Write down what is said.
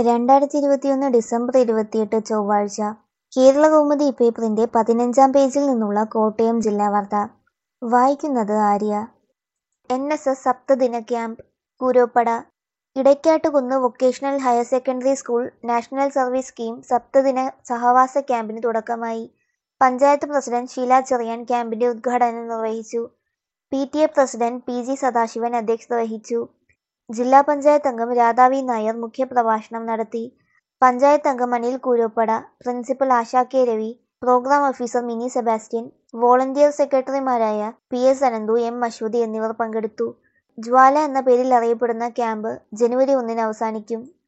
രണ്ടായിരത്തി ഇരുപത്തിയൊന്ന് ഡിസംബർ ഇരുപത്തിയെട്ട് ചൊവ്വാഴ്ച കേരളകൗമുദി പേപ്പറിന്റെ പതിനഞ്ചാം പേജിൽ നിന്നുള്ള കോട്ടയം ജില്ലാ വാർത്ത വായിക്കുന്നത് ആര്യ എൻ എസ് എസ് സപ്തദിന camp Kooroppada Idaykkattukunnu vocational higher secondary school national service scheme സപ്തദിന സഹവാസ ക്യാമ്പിന് തുടക്കമായി പഞ്ചായത്ത് പ്രസിഡന്റ് ഷീല ചെറിയാൻ ക്യാമ്പിന്റെ ഉദ്ഘാടനം നിർവഹിച്ചു P T A president P G Sadasivan അധ്യക്ഷത വഹിച്ചു ജില്ലാ പഞ്ചായത്ത് അംഗം രാധാവി നായർ മുഖ്യപ്രഭാഷണം നടത്തി പഞ്ചായത്ത് അംഗം Anil Kooroppada principal Asha K Ravi programme officer Mini Sebastian volunteer സെക്രട്ടറിമാരായ P S Ananthu M Aswathi എന്നിവർ പങ്കെടുത്തു ജ്വാല എന്ന പേരിൽ അറിയപ്പെടുന്ന ക്യാമ്പ് ജനുവരി ഒന്നിന് അവസാനിക്കും